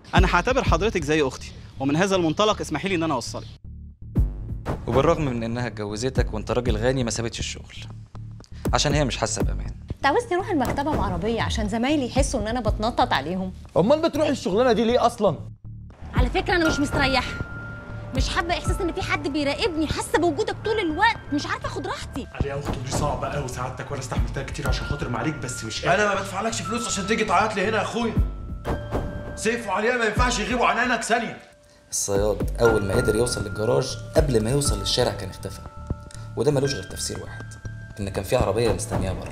انا هعتبر حضرتك زي اختي ومن هذا المنطلق اسمحي لي ان انا اوصلك وبالرغم من انها اتجوزتك وانت راجل غني ما سابتش الشغل عشان هي مش حاسه بامان انت عاوزني اروح المكتبه بعربيه عشان زمايلي يحسوا ان انا بتنطط عليهم امال بتروح الشغلانه دي ليه اصلا على فكره انا مش مستريحه مش حابه احساس ان في حد بيراقبني حاسه بوجودك طول الوقت مش عارفه اخد راحتي علي يا اخته دي صعبه قوي سعادتك وانا استحملتها كتير عشان خاطر معاليك بس مش قادر انا ما بدفعلكش فلوس عشان تيجي تعيط لي هنا يا اخويا سيف وعليا ما ينفعش يغيبوا عن عينك ثانيه الصياد اول ما قدر يوصل للجراج قبل ما يوصل للشارع كان اختفى وده ملوش غير تفسير واحد ان كان في عربيه مستنياه بره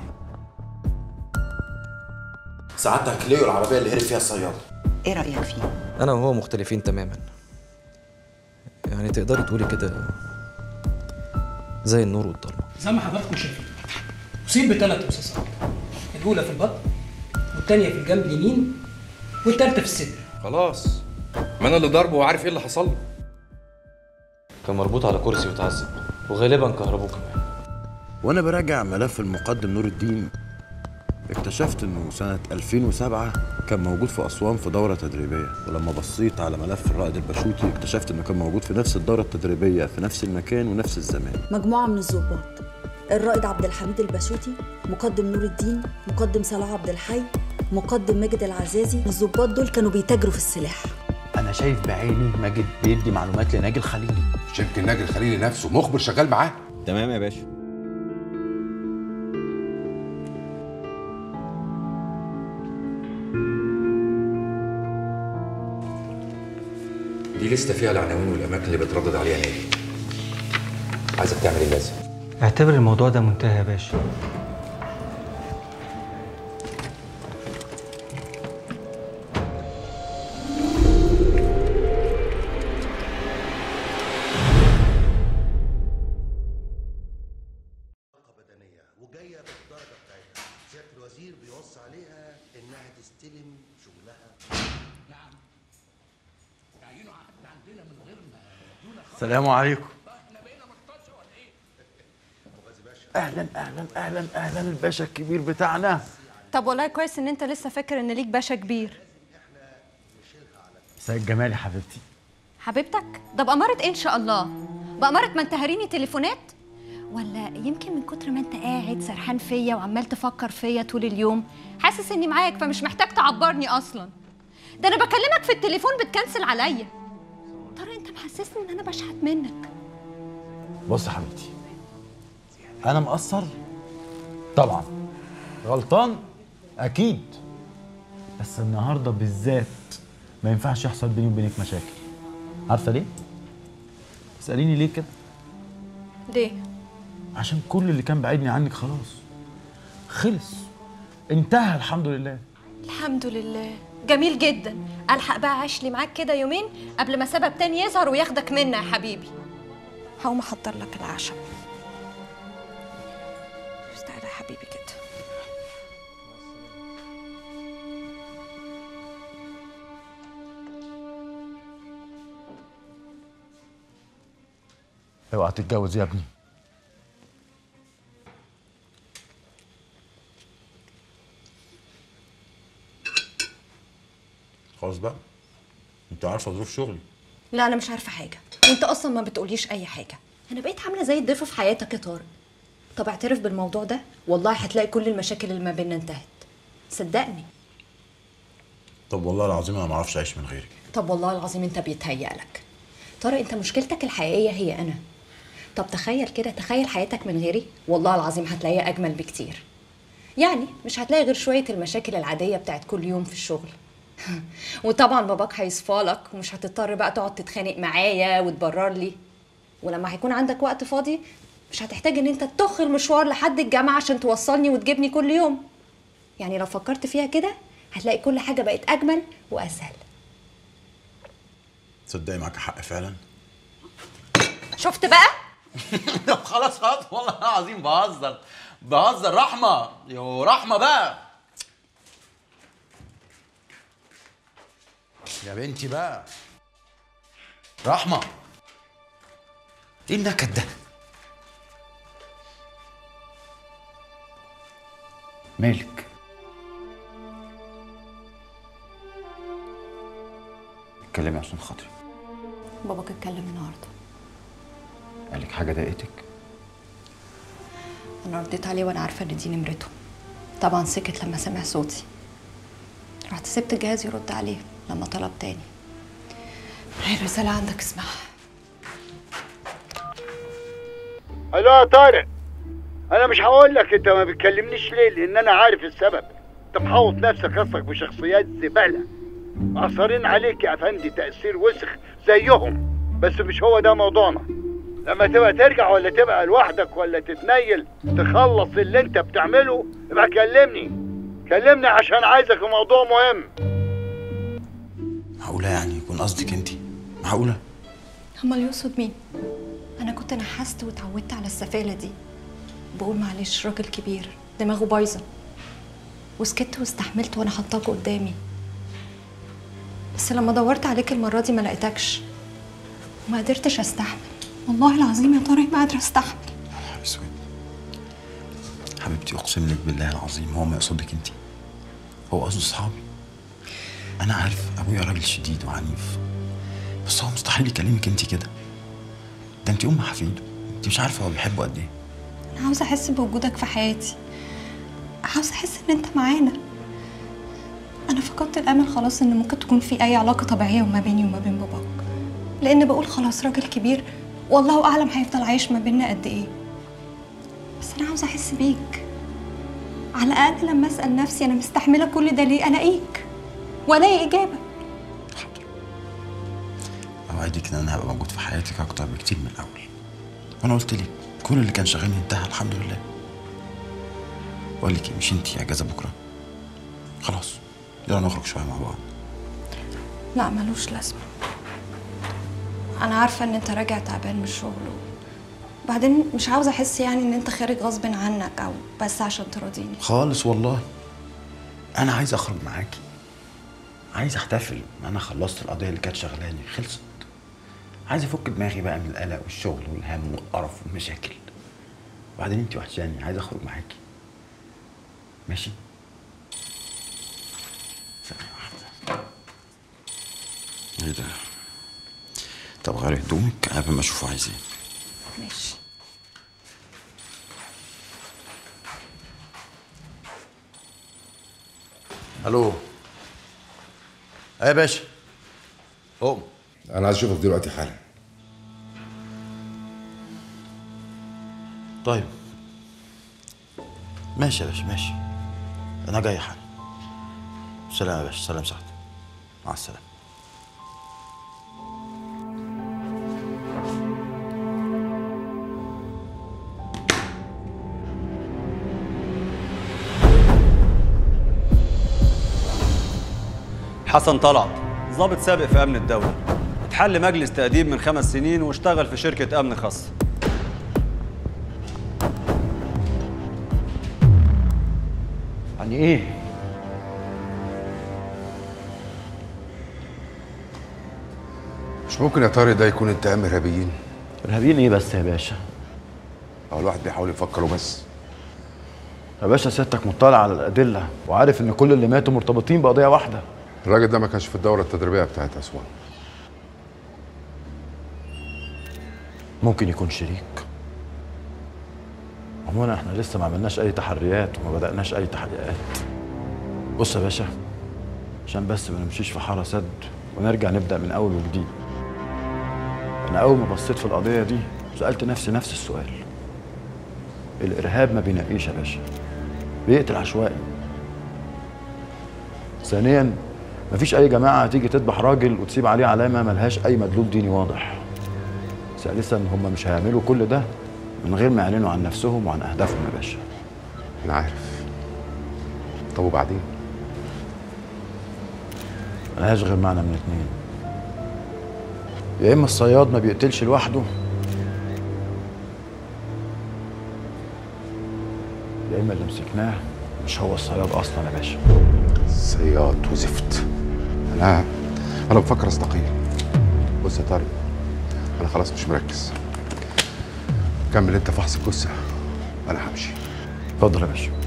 سعادتك ليه العربيه اللي هرب فيها الصياد ايه رايك فيه انا وهو مختلفين تماما يعني تقدري تقولي كده زي النور والضلمه زي ما حضراتكم شايفين أصيب بثلاث رصاصات الأولى في البطن والثانية في الجنب اليمين والثالثة في الصدر خلاص ما انا اللي ضربه وعارف ايه اللي حصل له كان مربوط على كرسي وتعذب وغالبا كهربوه كمان وانا براجع ملف المقدم نور الدين اكتشفت انه سنة 2007 كان موجود في اسوان في دورة تدريبية ولما بصيت على ملف الرائد البشوتي اكتشفت انه كان موجود في نفس الدورة التدريبية في نفس المكان ونفس الزمان مجموعة من الضباط الرائد عبد الحميد البشوتي مقدم نور الدين مقدم صلاح عبد الحي مقدم ماجد العزازي الضباط دول كانوا بيتاجروا في السلاح انا شايف بعيني ماجد بيدي معلومات لناجي الخليلي مش يمكن ناجي الخليلي نفسه مخبر شغال معاه تمام يا باشا دي لسه فيها العناوين والاماكن اللي بتردد عليها ناجي عايزك تعمل ايه لازم اعتبر الموضوع ده منتهي يا باشا وجايه بالدرجه بتاعتها سياده الوزير بيوصي عليها انها تستلم شغلها السلام عليكم اهلا اهلا اهلا اهلا الباشا الكبير بتاعنا طب والله كويس ان انت لسه فاكر ان ليك باشا كبير سيد جمال يا حبيبتي حبيبتك ده بأمارة ايه ان شاء الله بأمارة ما انت هاريني تليفونات ولا يمكن من كتر ما انت قاعد سرحان فيا وعمال تفكر فيا طول اليوم حاسس اني معاك فمش محتاج تعبرني اصلا ده انا بكلمك في التليفون بتكنسل عليا ترى انت محسسني ان انا بشحت منك بص يا حبيبتي انا مقصر طبعا غلطان اكيد بس النهارده بالذات ما ينفعش يحصل بيني وبينك مشاكل عارفه ليه اساليني ليه كده ليه عشان كل اللي كان بعيدني عنك خلاص خلص انتهى الحمد لله الحمد لله جميل جدا الحق بقى عيش لي معاك كده يومين قبل ما سبب تاني يظهر وياخدك منا يا حبيبي هقوم احضر لك العشاء استعد يا حبيبي كده اوعى تتجوز يا ابني خلاص بقى انت عارفه ظروف شغلي لا انا مش عارفه حاجه وانت اصلا ما بتقوليش اي حاجه انا بقيت عامله زي الضيف في حياتك يا طارق طب اعترف بالموضوع ده والله هتلاقي كل المشاكل اللي ما بيننا انتهت صدقني طب والله العظيم انا ما اعرفش اعيش من غيرك طب والله العظيم انت بيتهيألك طارق انت مشكلتك الحقيقيه هي انا طب تخيل كده تخيل حياتك من غيري والله العظيم هتلاقيها اجمل بكتير يعني مش هتلاقي غير شويه المشاكل العاديه بتاعت كل يوم في الشغل وطبعا باباك هيصفالك ومش هتضطر بقى تقعد تتخانق معايا وتبرر لي ولما هيكون عندك وقت فاضي مش هتحتاج ان انت تخ المشوار لحد الجامعه عشان توصلني وتجيبني كل يوم يعني لو فكرت فيها كده هتلاقي كل حاجه بقت اجمل واسهل تصدقي معاك حق فعلا شفت بقى طب خلاص خلاص والله العظيم بهزر بهزر رحمه يو رحمه بقى يا بنتي بقى رحمه ايه النكد ده مالك اتكلمي عشان خاطري باباك اتكلم النهارده قال لك حاجه ضايقتك انا رديت عليه وانا عارفه ان دي نمرته طبعا سكت لما سمع صوتي رحت سبت الجهاز يرد عليه لما طلب تاني هاي الرساله عندك اسمعها الو يا طارق انا مش هقول لك انت ما بتكلمنيش ليه لان انا عارف السبب انت محوط نفسك اصلك بشخصيات زباله مأثرين عليك يا افندي تأثير وسخ زيهم بس مش هو ده موضوعنا لما تبقى ترجع ولا تبقى لوحدك ولا تتنيل تخلص اللي انت بتعمله يبقى كلمني كلمني عشان عايزك في موضوع مهم معقوله يعني يكون قصدك انت معقوله امال يقصد مين انا كنت نحست واتعودت على السفاله دي بقول معلش راجل كبير دماغه بايظه وسكت واستحملت وانا حطاك قدامي بس لما دورت عليك المره دي ما لقيتكش وما قدرتش استحمل والله العظيم يا طارق ما قادره استحمل نهار اسود حبيبتي اقسم لك بالله العظيم هو ما يقصدك انت هو قصده اصحابي انا عارف ابويا راجل شديد وعنيف بس هو مستحيل يكلمك انت كده ده انت ام حفيده انت مش عارفه هو بيحبه قد ايه انا عاوزه احس بوجودك في حياتي عاوزه احس ان انت معانا انا فقدت الامل خلاص ان ممكن تكون في اي علاقه طبيعيه ما بيني وما بين باباك لان بقول خلاص راجل كبير والله اعلم هيفضل عايش ما بيننا قد ايه بس انا عاوزه احس بيك على الاقل لما اسال نفسي انا مستحمله كل ده ليه الاقيك والاقي اجابه اوعدك ان انا هبقى موجود في حياتك اكتر بكتير من الاول وانا قلت لك كل اللي كان شاغلني انتهى الحمد لله بقول لك إيه، مش انت اجازه بكره خلاص يلا نخرج شويه مع بعض لا ملوش لازمة أنا عارفة إن أنت راجع تعبان من الشغل وبعدين مش عاوزة أحس يعني إن أنت خارج غصب عنك أو بس عشان تراضيني خالص والله انا عايز اخرج معاكي عايز احتفل ان انا خلصت القضيه اللي كانت شغلاني خلصت عايز افك دماغي بقى من القلق والشغل والهم والقرف والمشاكل وبعدين انت وحشاني عايز اخرج معاكي ماشي ثانية واحدة ايه ده طب غيري هدومك قبل ما اشوفه عايز ايه ماشي الو ايه يا باشا قوم انا عايز اشوفك دلوقتي حالا طيب ماشي يا باشا ماشي انا جاي حالا سلام يا باشا سلام سعد مع السلامه حسن طلعت ضابط سابق في امن الدوله اتحل مجلس تأديب من خمس سنين واشتغل في شركه امن خاصه يعني ايه؟ مش ممكن يا طارق ده يكون انتقام ارهابيين ارهابيين ايه بس يا باشا؟ هو الواحد بيحاول يفكر وبس يا باشا سيادتك مطلع على الادله وعارف ان كل اللي ماتوا مرتبطين بقضيه واحده الراجل ده ما كانش في الدوره التدريبيه بتاعت اسوان ممكن يكون شريك عموما احنا لسه ما عملناش اي تحريات وما بدأناش اي تحقيقات بص يا باشا عشان بس ما نمشيش في حاره سد ونرجع نبدأ من اول وجديد انا اول ما بصيت في القضيه دي سألت نفسي نفس السؤال الارهاب ما بينقيش يا باشا بيقتل عشوائي ثانيا مفيش اي جماعه هتيجي تذبح راجل وتسيب عليه علامه ملهاش اي مدلول ديني واضح ثالثا هم مش هيعملوا كل ده من غير ما يعلنوا عن نفسهم وعن اهدافهم يا باشا انا عارف طب وبعدين ملهاش غير معنى من اتنين يا اما الصياد ما بيقتلش لوحده يا اما اللي مسكناه مش هو الصياد اصلا يا باشا صياد وزفت انا انا بفكر استقيل بص يا طارق انا خلاص مش مركز كمل انت فحص الجثه انا همشي اتفضل يا باشا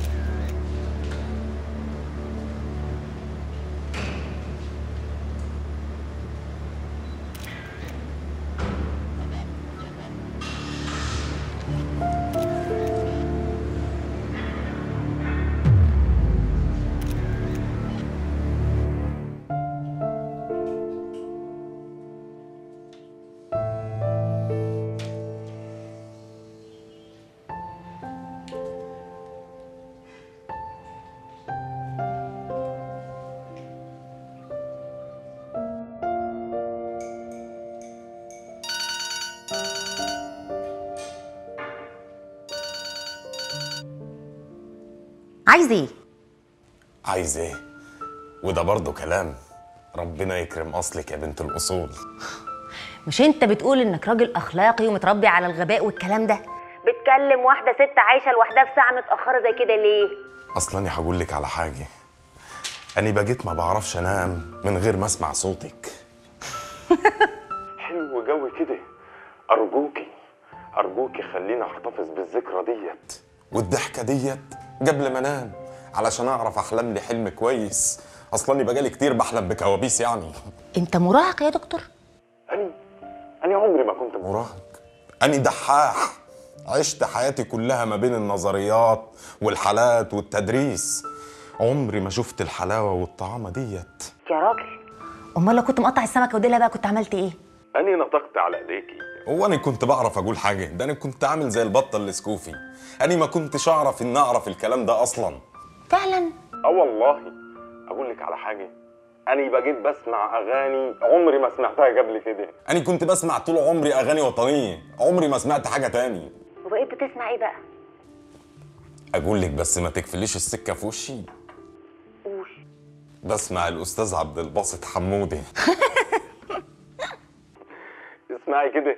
عايز ايه عايز ايه وده برضه كلام ربنا يكرم اصلك يا بنت الاصول مش انت بتقول انك راجل اخلاقي ومتربي على الغباء والكلام ده بتكلم واحده ست عايشه لوحدها في ساعه متاخره زي كده ليه اصلا انا هقول لك على حاجه انا بقيت ما بعرفش انام من غير ما اسمع صوتك حلو جو كده ارجوكي ارجوكي خليني احتفظ بالذكرى ديت والضحكه ديت قبل ما انام علشان اعرف احلم لي حلم كويس اصلا انا بقالي كتير بحلم بكوابيس يعني انت مراهق يا دكتور انا عمري ما كنت مراهق انا دحاح عشت حياتي كلها ما بين النظريات والحالات والتدريس عمري ما شفت الحلاوه والطعامه ديت يا راجل امال لو كنت مقطع السمكه وديلها بقى كنت عملت ايه أنا نطقت على إيديكي هو أنا كنت بعرف أقول حاجة ده أنا كنت عامل زي البطة السكوفي أنا ما كنتش أعرف إن أعرف الكلام ده أصلا فعلا أه والله أقول لك على حاجة أنا بقيت بسمع أغاني عمري ما سمعتها قبل كده أنا كنت بسمع طول عمري أغاني وطنية عمري ما سمعت حاجة تاني وبقيت بتسمع ايه بقى أقول لك بس ما تكفليش السكة في وشي قول بسمع الأستاذ عبد الباسط حمودي اسمعي كده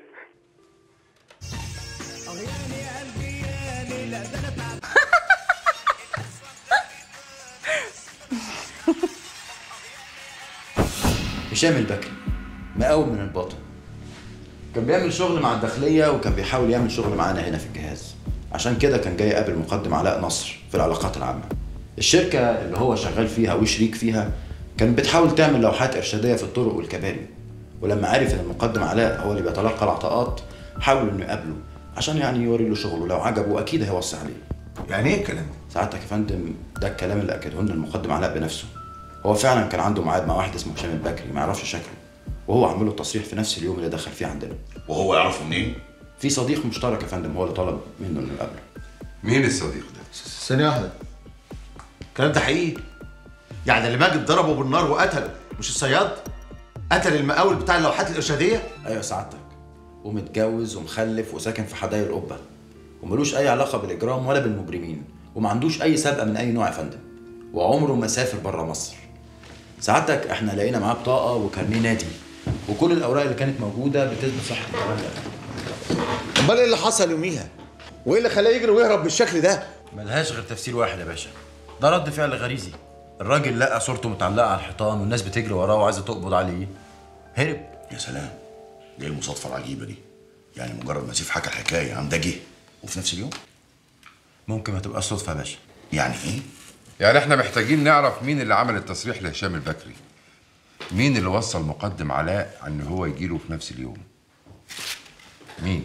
هشام البكري مقاول من الباطن كان بيعمل شغل مع الداخلية وكان بيحاول يعمل شغل معانا هنا في الجهاز عشان كده كان جاي يقابل مقدم علاء نصر في العلاقات العامة الشركة اللي هو شغال فيها وشريك فيها كانت بتحاول تعمل لوحات إرشادية في الطرق والكباري ولما عرف إن المقدم علاء هو اللي بيتلقى العطاءات حاول إنه يقابله عشان يعني يوري له شغله لو عجبه أكيد هيوصي عليه يعني ايه الكلام سعادتك يا فندم ده الكلام اللي أكده لنا المقدم علاء بنفسه هو فعلا كان عنده ميعاد مع واحد اسمه هشام البكري ما يعرفش شكله وهو عمل له التصريح في نفس اليوم اللي دخل فيه عندنا وهو يعرفه منين؟ في صديق مشترك يا فندم هو اللي طلب منه انه يقابله مين الصديق ده؟ ثانية واحدة الكلام ده حقيقي يعني اللي ماجد ضربه بالنار وقتله مش الصياد قتل المقاول بتاع اللوحات الإرشادية ايوه سعادتك ومتجوز ومخلف وساكن في حدائق القبه وملوش اي علاقه بالاجرام ولا بالمجرمين وما عندوش اي سابقه من اي نوع يا فندم وعمره ما سافر بره مصر سعادتك احنا لقينا معاه بطاقه وكارنيه نادي وكل الاوراق اللي كانت موجوده بتثبت صحه الكلام ده امال ايه اللي حصل يوميها؟ وايه اللي خلاه يجري ويهرب بالشكل ده؟ ملهاش غير تفسير واحد يا باشا ده رد فعل غريزي الراجل لقى صورته متعلقه على الحيطان والناس بتجري وراه وعايزه تقبض عليه هرب يا سلام ايه المصادفة العجيبة دي؟ يعني مجرد ما سيف حكى الحكاية عم ده جه وفي نفس اليوم؟ ممكن ما تبقاش صدفه يا باشا يعني ايه؟ يعني احنا محتاجين نعرف مين اللي عمل التصريح لهشام البكري مين اللي وصل مقدم علاء ان هو يجيله في نفس اليوم مين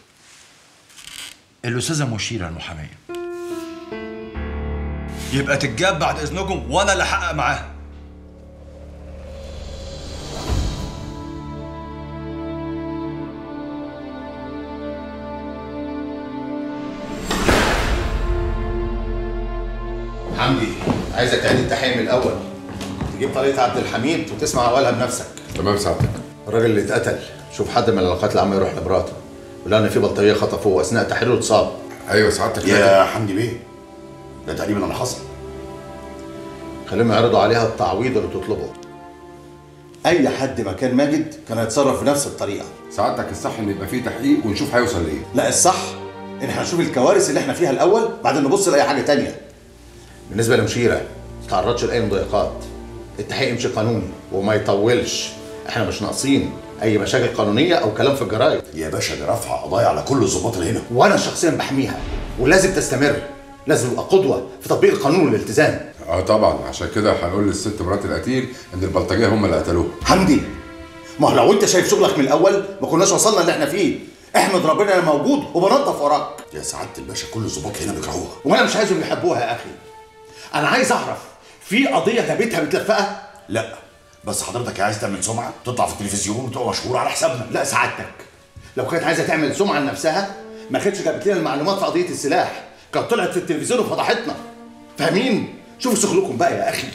الاستاذه مشيره المحاميه يبقى تتجاب بعد اذنكم وانا اللي احقق معاها حمدي عايزك تعيد التحقيق من الأول تجيب طريقة عبد الحميد وتسمع أولها بنفسك تمام سعادتك الراجل اللي اتقتل شوف حد من العلاقات العامة يروح لمراته ولا ان في بلطجيه خطفوه واثناء تحريره اتصاب ايوه سعادتك يا حمدي بيه ده تقريبا اللي حصل خليهم يعرضوا عليها التعويض اللي تطلبه اي حد مكان ماجد كان هيتصرف بنفس الطريقه سعادتك الصح ان يبقى فيه تحقيق ونشوف هيوصل لايه لا الصح ان احنا نشوف الكوارث اللي احنا فيها الاول بعدين نبص لاي حاجه تانية بالنسبه لمشيره ما تتعرضش لاي مضايقات التحقيق يمشي قانوني وما يطولش احنا مش ناقصين اي مشاكل قانونيه او كلام في الجرايد يا باشا دي رافعه قضايا على كل الظباط اللي هنا وانا شخصيا بحميها ولازم تستمر لازم يبقى قدوه في تطبيق القانون والالتزام اه طبعا عشان كده هنقول للست مرات القتيل ان البلطجيه هم اللي قتلوه حمدي ما هو لو انت شايف شغلك من الاول ما كناش وصلنا اللي احنا فيه احمد ربنا انا موجود وبنظف وراك يا سعاده الباشا كل الظباط هنا بيكرهوها وانا مش عايزهم يحبوها يا اخي انا عايز اعرف في قضيه جابتها متلفقه لا بس حضرتك عايز تعمل سمعه تطلع في التلفزيون وتبقى مشهور على حسابنا لا سعادتك لو كانت عايزه تعمل سمعه لنفسها ما كانتش جابت لنا المعلومات في قضيه السلاح كانت طلعت في التلفزيون وفضحتنا فاهمين شوفوا شغلكم بقى يا اخي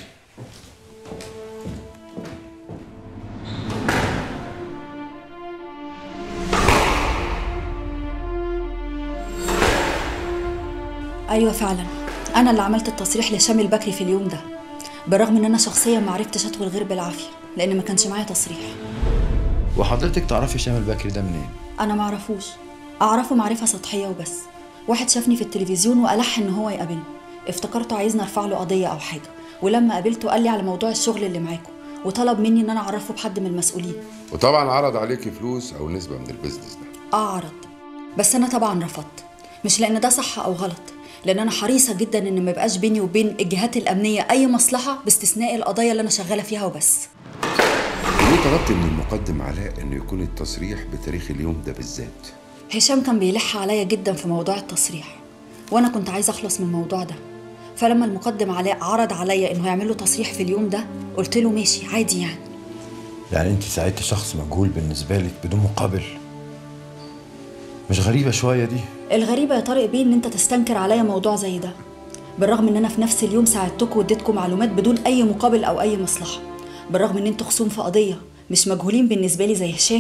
ايوه فعلا انا اللي عملت التصريح لهشام البكري في اليوم ده بالرغم ان انا شخصيا ما عرفتش ادخل غير بالعافيه لان ما كانش معايا تصريح وحضرتك تعرفي هشام البكري ده منين؟ انا ما اعرفوش اعرفه معرفه سطحيه وبس واحد شافني في التلفزيون والح ان هو يقابلني افتكرته عايزني ارفع له قضيه او حاجه ولما قابلته قال لي على موضوع الشغل اللي معاكم وطلب مني ان انا اعرفه بحد من المسؤولين وطبعا عرض عليكي فلوس او نسبه من البيزنس ده اعرض بس انا طبعا رفضت مش لان ده صح او غلط لان انا حريصه جدا ان ما يبقاش بيني وبين الجهات الامنيه اي مصلحه باستثناء القضايا اللي انا شغاله فيها وبس ليه طلبت من المقدم علاء انه يكون التصريح بتاريخ اليوم ده بالذات هشام كان بيلح عليا جدا في موضوع التصريح وانا كنت عايزه اخلص من الموضوع ده فلما المقدم علاء عرض عليا انه يعمل له تصريح في اليوم ده قلت له ماشي عادي يعني يعني انت ساعدتي شخص مجهول بالنسبه لك بدون مقابل مش غريبه شويه دي الغريبه يا طارق بيه ان انت تستنكر عليا موضوع زي ده بالرغم ان انا في نفس اليوم ساعدتكم واديتكم معلومات بدون اي مقابل او اي مصلحه بالرغم ان انتوا خصوم في قضيه مش مجهولين بالنسبه لي زي هشام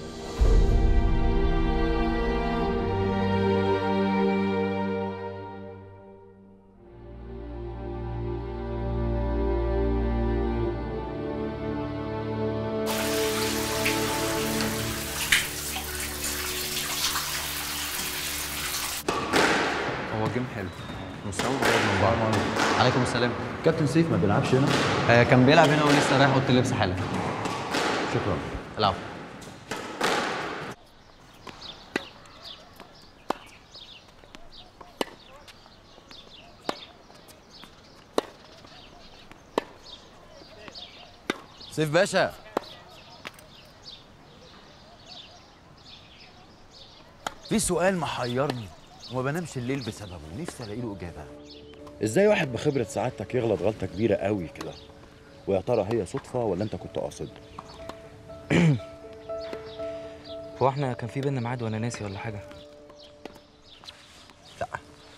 هو جيم حلو مستوى قريب من بعض عليكم السلام كابتن سيف ما بيلعبش هنا آه كان بيلعب هنا ولسه رايح اوضه اللبس حالا شكرا العفو سيف باشا في سؤال محيرني وما بنامش الليل بسببه نفسي الاقي له اجابه ازاي واحد بخبره سعادتك يغلط غلطه كبيره قوي كده ويا ترى هي صدفه ولا انت كنت قاصد هو احنا كان في بينا ميعاد وانا ناسي ولا حاجه لا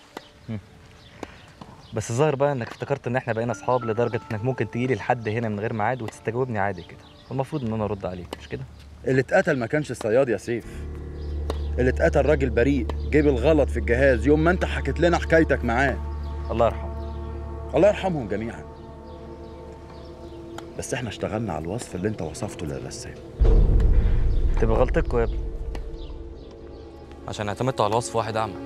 بس الظاهر بقى انك افتكرت ان احنا بقينا اصحاب لدرجه انك ممكن تجيلي لحد هنا من غير ميعاد وتستجوبني عادي كده والمفروض ان انا ارد عليك مش كده اللي اتقتل ما كانش الصياد يا سيف اللي اتقتل راجل بريء جيب الغلط في الجهاز يوم ما انت حكيت لنا حكايتك معاه الله يرحمه الله يرحمهم جميعا بس احنا اشتغلنا على الوصف اللي انت وصفته للرسام تبقى غلطتكوا يا ابني عشان اعتمدتوا على وصف واحد اعمى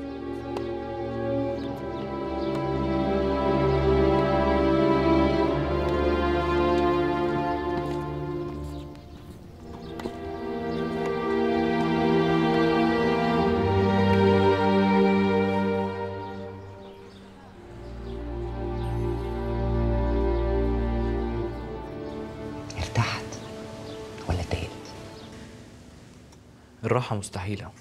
ارتحت ولا اتضايقت؟ الراحه مستحيله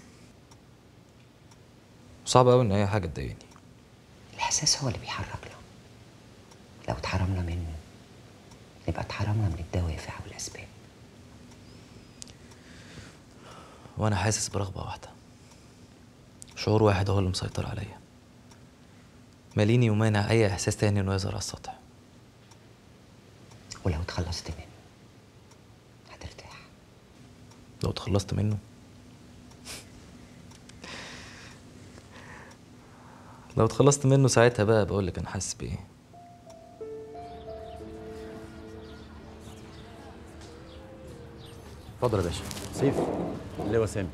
صعب قوي ان اي حاجه تضايقني الإحساس هو اللي بيحركنا لو اتحرمنا منه نبقى اتحرمنا من الدوافع والأسباب وانا حاسس برغبه واحده شعور واحد هو اللي مسيطر عليا ماليني ومانع اي احساس تاني انه يظهر على السطح ولو اتخلصت منه لو اتخلصت منه لو اتخلصت منه ساعتها بقى بقول لك انا حاسس بايه اتفضل يا باشا سيف اللي هو سامي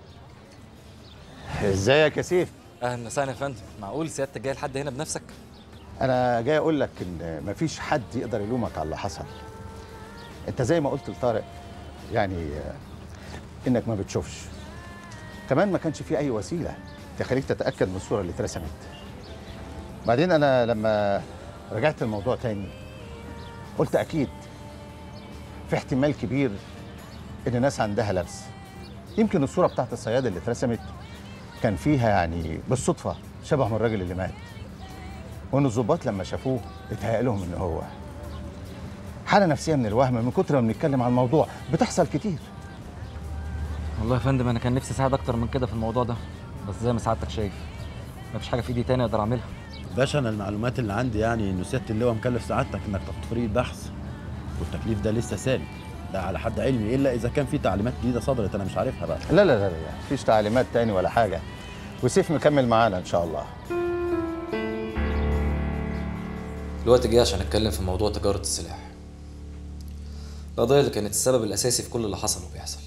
ازيك يا سيف اهلا وسهلا يا فندم معقول سيادتك جاي لحد هنا بنفسك انا جاي اقول لك ان مفيش حد يقدر يلومك على اللي حصل انت زي ما قلت لطارق يعني آه، انك ما بتشوفش كمان ما كانش في اي وسيله تخليك تتاكد من الصوره اللي اترسمت بعدين انا لما رجعت الموضوع تاني قلت اكيد في احتمال كبير ان الناس عندها لبس يمكن الصوره بتاعت الصياد اللي اترسمت كان فيها يعني بالصدفه شبه من الراجل اللي مات وان الظباط لما شافوه اتهيأ لهم ان هو حاله نفسيه من الوهم من كتر ما بنتكلم عن الموضوع بتحصل كتير والله يا فندم انا كان نفسي اساعد اكتر من كده في الموضوع ده بس زي ما سعادتك شايف مفيش حاجه في ايدي تاني اقدر اعملها باشا انا المعلومات اللي عندي يعني انه سياده اللواء مكلف سعادتك انك تاخد فريق البحث والتكليف ده لسه ساري ده على حد علمي الا اذا كان في تعليمات جديده صدرت انا مش عارفها بقى لا لا لا لا مفيش تعليمات تاني ولا حاجه وسيف مكمل معانا ان شاء الله الوقت جه عشان اتكلم في موضوع تجارة السلاح القضية اللي كانت السبب الأساسي في كل اللي حصل وبيحصل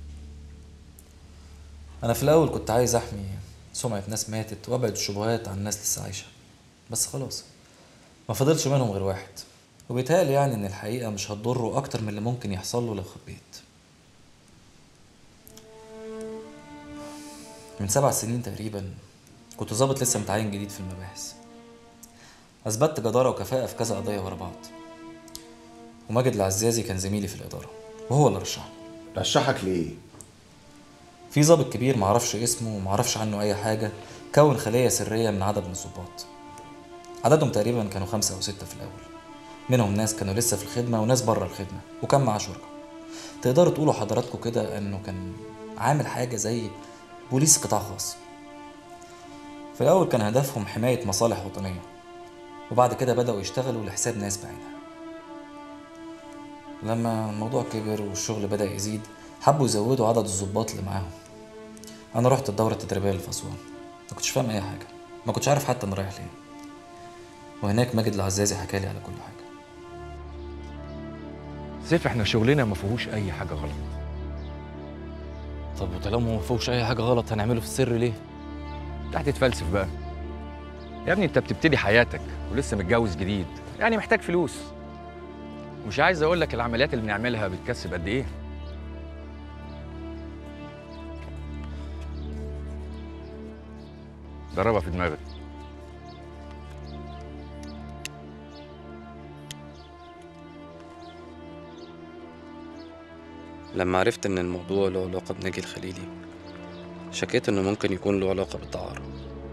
أنا في الأول كنت عايز أحمي سمعة ناس ماتت وأبعد الشبهات عن ناس لسه عايشة بس خلاص ما فضلش منهم غير واحد وبيتهيألي يعني إن الحقيقة مش هتضره أكتر من اللي ممكن يحصل له لو خبيت من سبع سنين تقريبا كنت ظابط لسه متعين جديد في المباحث أثبتت جدارة وكفاءة في كذا قضية ورا بعض وماجد العزازي كان زميلي في الإدارة وهو اللي رشحني رشحك ليه؟ في ضابط كبير معرفش اسمه ومعرفش عنه أي حاجة كون خلية سرية من عدد من الضباط عددهم تقريبا كانوا خمسة أو ستة في الأول منهم ناس كانوا لسه في الخدمة وناس بره الخدمة وكان معاه شركة تقدروا تقولوا حضراتكم كده إنه كان عامل حاجة زي بوليس قطاع خاص في الأول كان هدفهم حماية مصالح وطنية وبعد كده بدأوا يشتغلوا لحساب ناس بعينها لما الموضوع كبر والشغل بدأ يزيد حبوا يزودوا عدد الضباط اللي معاهم أنا رحت الدورة التدريبية اللي في أسوان ما كنتش فاهم أي حاجة ما كنتش عارف حتى أنا رايح ليه وهناك ماجد العزازي حكالي على كل حاجة سيف احنا شغلنا ما فيهوش اي حاجه غلط طب وطالما ما فيهوش أي حاجة غلط هنعمله في السر ليه؟ لا هتتفلسف بقى يا ابني انت بتبتدي حياتك ولسه متجوز جديد يعني محتاج فلوس مش عايز اقول لك العمليات اللي بنعملها بتكسب قد ايه ضربها في دماغك لما عرفت إن الموضوع له علاقة بناجي الخليلي شكيت إنه ممكن يكون له علاقة بالدعارة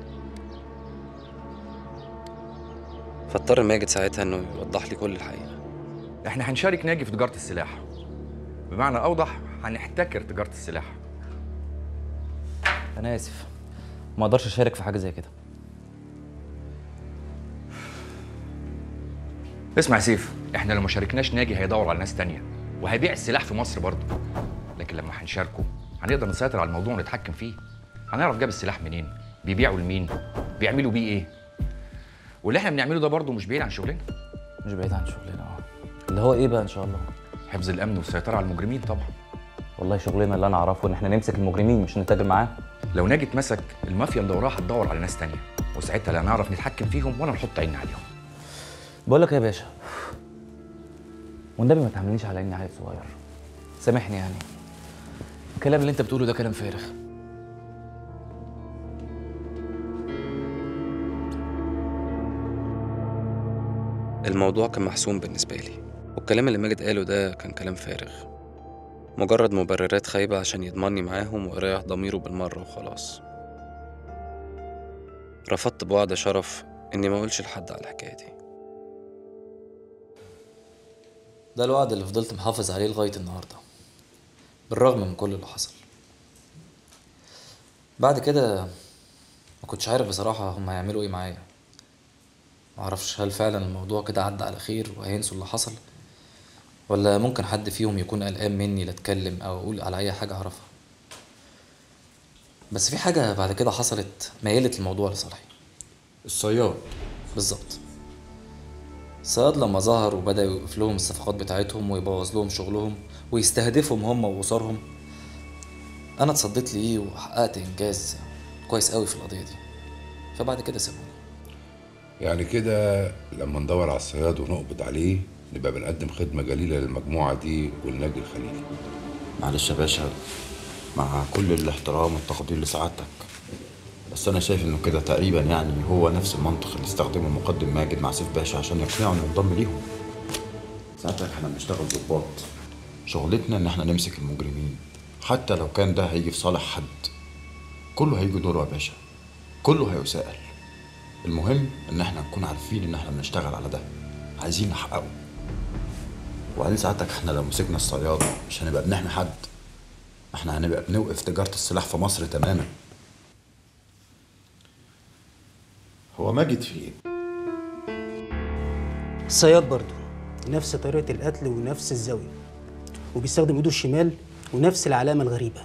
فاضطر ماجد ساعتها إنه يوضح لي كل الحقيقة احنا هنشارك ناجي في تجاره السلاح بمعنى اوضح هنحتكر تجاره السلاح أنا آسف ما أقدرش أشارك في حاجة زي كده اسمع يا سيف احنا لو ما شاركناش ناجي هيدور على ناس تانية وهيبيع السلاح في مصر برضه لكن لما هنشاركه هنقدر نسيطر على الموضوع ونتحكم فيه هنعرف جاب السلاح منين بيبيعوا لمين بيعملوا بيه ايه واللي احنا بنعمله ده برضه مش بعيد عن شغلنا مش بعيد عن شغلنا اه اللي هو إيه بقى إن شاء الله؟ حفظ الامن والسيطره على المجرمين طبعا والله شغلنا اللي أنا أعرفه إن إحنا نمسك المجرمين مش نتاجر معاه لو ناجي اتمسك المافيا اللي وراها هتدور على ناس تانية وساعتها لا نعرف نتحكم فيهم ولا نحط عيننا عليهم بقول لك إيه يا باشا والنبي ما تعاملنيش على إني عيل صغير سامحني يعني الكلام اللي أنت بتقوله ده كلام فارغ الموضوع كان محسوم بالنسبة لي والكلام اللي ماجد قاله ده كان كلام فارغ مجرد مبررات خايبة عشان يضمني معاهم ويريح ضميره بالمرة وخلاص رفضت بوعد شرف إني ما أقولش لحد على الحكاية دي ده الوعد اللي فضلت محافظ عليه لغاية النهاردة بالرغم من كل اللي حصل بعد كده ما كنتش عارف بصراحة هم هيعملوا ايه معايا معرفش هل فعلا الموضوع كده عدى على خير وهينسوا اللي حصل ولا ممكن حد فيهم يكون قلقان مني لا اتكلم او اقول على اي حاجة اعرفها بس في حاجة بعد كده حصلت ميلت الموضوع لصالحي الصياد بالظبط الصياد لما ظهر وبدأ يوقف لهم الصفقات بتاعتهم ويبوظ لهم شغلهم ويستهدفهم هم وأسرهم أنا اتصديت ليه وحققت إنجاز كويس قوي في القضية دي فبعد كده سابوني يعني كده لما ندور على الصياد ونقبض عليه نبقى بنقدم خدمة جليلة للمجموعة دي والناجي الخليلي معلش يا باشا مع كل الاحترام والتقدير لسعادتك بس انا شايف انه كده تقريبا يعني هو نفس المنطق اللي استخدمه المقدم ماجد مع سيف باشا عشان يقنعه انه ينضم ليهم ساعتها احنا بنشتغل ضباط شغلتنا ان احنا نمسك المجرمين حتى لو كان ده هيجي في صالح حد كله هيجي دوره يا باشا كله هيسأل المهم ان احنا نكون عارفين ان احنا بنشتغل على ده عايزين نحققه وبعدين ساعتك احنا لو مسكنا الصياد مش هنبقى بنحمي حد احنا هنبقى بنوقف تجارة السلاح في مصر تماما هو ماجد فين؟ الصياد برضه نفس طريقة القتل ونفس الزاوية وبيستخدم ايده الشمال ونفس العلامة الغريبة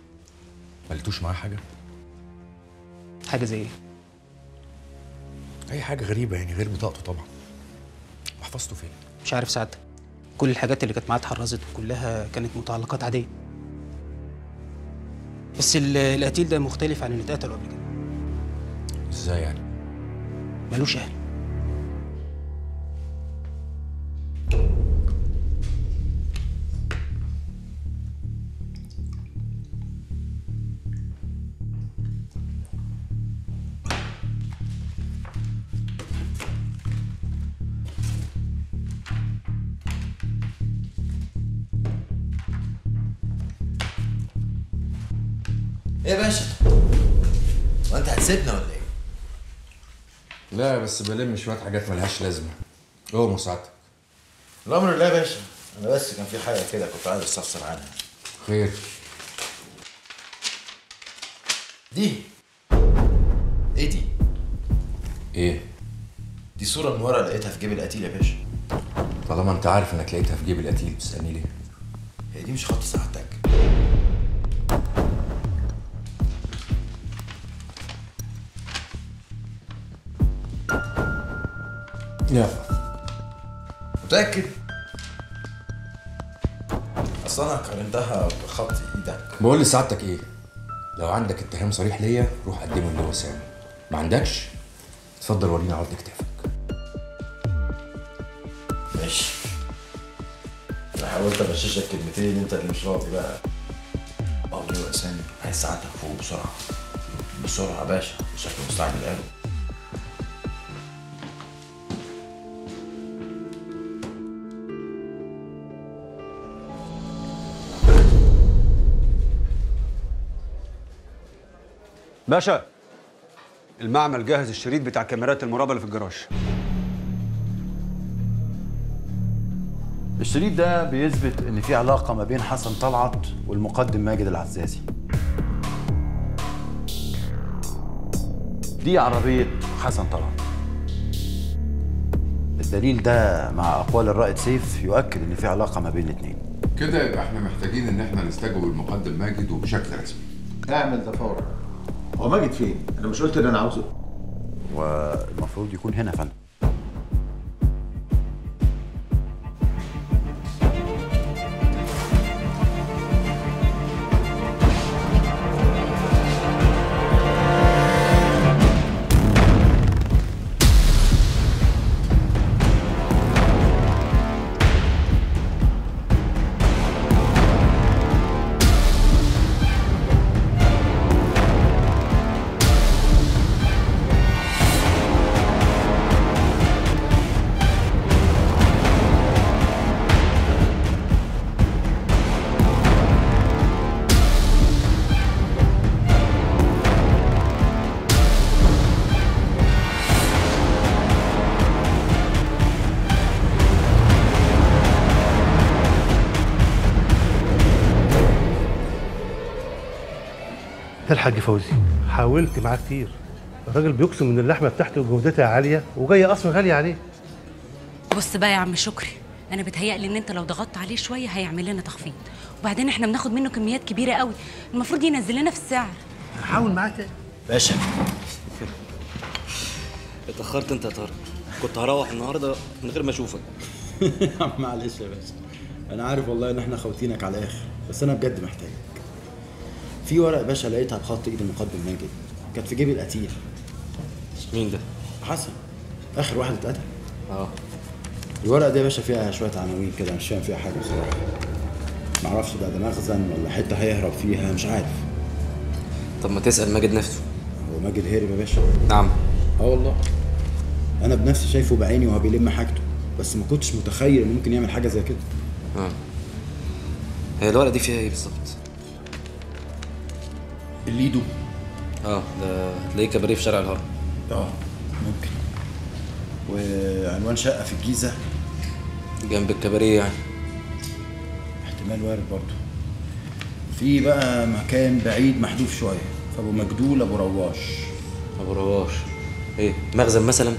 ما لقيتوش معاه حاجه حاجة زي ايه؟ اي حاجه غريبه يعني غير بطاقته طبعا محفظته فين مش عارف سعادتك كل الحاجات اللي كانت معاه اتحرزت وكلها كانت متعلقات عاديه بس ال- القتيل ده مختلف عن اللي اتقتلوا قبل كده ازاي يعني ملوش اهل ايه يا باشا وانت هتسيبنا ولا ايه لا بس بلم شويه حاجات ملهاش لازمه هو مساعدتك الامر لله يا باشا انا بس كان في حاجه كده كنت عايز استفسر عنها خير دي ايه دي ايه دي صوره من ورا لقيتها في جيب القتيل يا باشا طالما انت عارف انك لقيتها في جيب القتيل بتسالني ليه هي دي مش خط سعادتك لا متاكد اصل انا قارنتها بخط ايدك بقول لسعادتك ايه لو عندك اتهام صريح ليا روح قدمه اللي هو سامي ما عندكش اتفضل وريني عرض كتافك ماشي انا حاولت اغششك كلمتين انت اللي مش راضي بقى قولي يا سامي عايز ساعتك فوق بسرعه بسرعه يا باشا شكله مستعجل قوي باشا المعمل جهز الشريط بتاع كاميرات المراقبه اللي في الجراج الشريط ده بيثبت ان في علاقه ما بين حسن طلعت والمقدم ماجد العزازي دي عربيه حسن طلعت الدليل ده مع اقوال الرائد سيف يؤكد ان في علاقه ما بين الاثنين كده يبقى احنا محتاجين ان احنا نستجوب المقدم ماجد وبشكل رسمي اعمل ده فورا هو ماجد فين؟ انا مش قلت ان انا عاوزه والمفروض يكون هنا يا فندم الحاج فوزي حاولت معاه كتير الراجل بيقسم ان اللحمه بتاعته جودتها عاليه وجايه اصلا غاليه عليه بص بقى يا عم شكري انا بتهيألي ان انت لو ضغطت عليه شويه هيعمل لنا تخفيض وبعدين احنا بناخد منه كميات كبيره قوي المفروض ينزل لنا في السعر حاول معاه تاني باشا اتأخرت انت يا طارق كنت هروح النهارده من غير ما اشوفك يا عم معلش يا باشا انا عارف والله ان احنا خوتينك على الاخر بس انا بجد محتاجك في ورق يا باشا لقيتها بخط ايد المقدم ماجد كانت في جيب القتيل مين ده؟ حسن اخر واحد اتقتل اه الورقه دي يا باشا فيها شويه عناوين كده مش فاهم فيها حاجه بصراحه معرفش بقى ده مخزن ولا حته هيهرب فيها مش عارف طب ما تسأل ماجد نفسه هو ماجد هرب يا باشا نعم اه والله انا بنفسي شايفه بعيني وهو بيلم حاجته بس ما كنتش متخيل انه ممكن يعمل حاجه زي كده اه هي الورقة دي فيها ايه بالظبط؟ الليدو اه ده هتلاقيه كباريه في شارع الهرم اه ممكن وعنوان شقه في الجيزه جنب الكباريه يعني احتمال وارد برضه في بقى مكان بعيد محذوف شويه في ابو مجدول ابو رواش ابو رواش ايه مخزن مثلا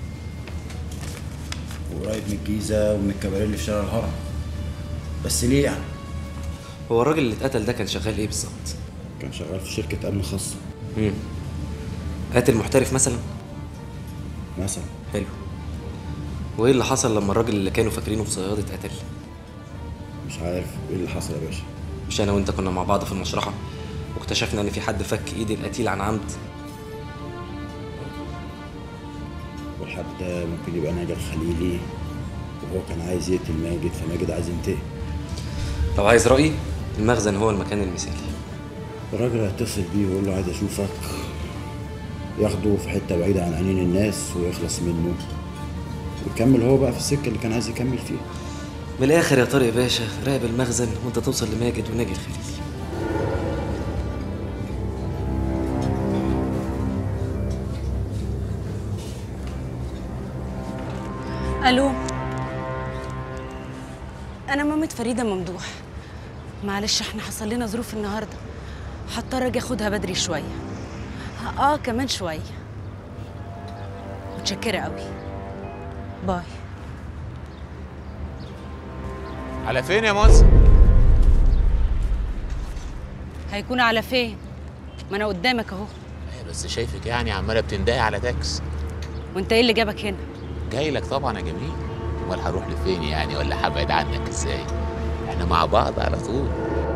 وقريب من الجيزه ومن الكباريه اللي في شارع الهرم بس ليه يعني هو الراجل اللي اتقتل ده كان شغال ايه بالظبط؟ كان شغال في شركه امن خاصه امم قاتل محترف مثلا مثلا حلو وايه اللي حصل لما الراجل اللي كانوا فاكرينه في صياد اتقتل مش عارف ايه اللي حصل يا باشا مش انا وانت كنا مع بعض في المشرحه واكتشفنا ان في حد فك ايد القتيل عن عمد والحد ده ممكن يبقى ناجي الخليلي وهو كان عايز يقتل ماجد فماجد عايز ينتقم لو عايز رايي المخزن هو المكان المثالي الراجل هيتصل بيه ويقول له عايز اشوفك ياخده في حته بعيده عن عينين الناس ويخلص منه ويكمل هو بقى في السكه اللي كان عايز يكمل فيها من الاخر يا طارق باشا راقب المخزن وانت توصل لماجد وناجي الخليلي الو انا مامة فريده ممدوح معلش احنا حصل لنا ظروف النهارده هضطر اجي اخدها بدري شويه اه كمان شويه متشكره قوي باي على فين يا موز؟ هيكون على فين ما انا قدامك اهو بس شايفك يعني عماله بتندهي على تاكس وانت ايه اللي جابك هنا جاي لك طبعا يا جميل امال هروح لفين يعني ولا هبعد عنك ازاي؟ احنا مع بعض على طول